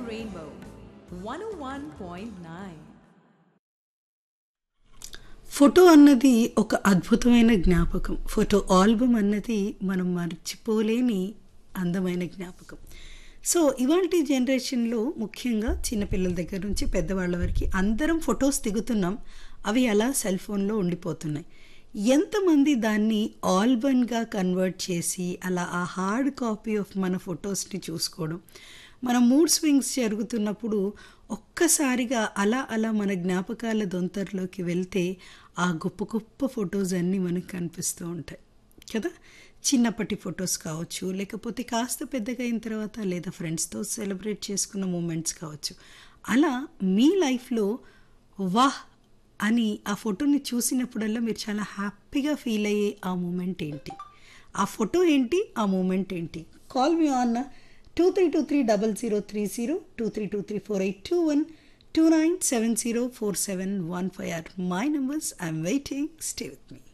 Rainbow 101.9. Photo అన్నది ఒక అద్భుతమైన జ్ఞాపకం ఫోటో ఆల్బమ్ అన్నది మనం మర్చిపోలేని అందమైన జ్ఞాపకం సో ఇవాళ జనరేషన్లో ముఖ్యంగా చిన్నపిల్లల దగ్గర నుంచి పెద్దవాళ్ళ వరకు అందరం ఫొటోస్ దిగుతున్నాం అవి అలా సెల్ ఫోన్లో ఉండిపోతున్నాయి ఎంతమంది దాన్ని ఆల్బమ్గా కన్వర్ట్ చేసి అలా ఆ హార్డ్ కాపీ ఆఫ్ మన ఫొటోస్ని చూసుకోవడం మన మూడ్ స్వింగ్స్ జరుగుతున్నప్పుడు ఒక్కసారిగా అలా అలా మన జ్ఞాపకాల దొంతరలోకి వెళ్తే ఆ గొప్ప గొప్ప ఫొటోస్ అన్నీ మనకు కనిపిస్తూ ఉంటాయి కదా చిన్నప్పటి ఫొటోస్ కావచ్చు లేకపోతే కాస్త పెద్దగా అయిన తర్వాత లేదా ఫ్రెండ్స్తో సెలబ్రేట్ చేసుకున్న మూమెంట్స్ కావచ్చు అలా మీ లైఫ్లో వాహ్ అని ఆ ఫోటోని చూసినప్పుడల్లా మీరు చాలా హ్యాపీగా ఫీల్ అయ్యే ఆ మూమెంట్ ఏంటి ఆ ఫోటో ఏంటి ఆ మూమెంట్ ఏంటి call me on two three two three double zero three zero two three two three four eight two one two nine seven zero four seven one five or my numbers I'm waiting stay with me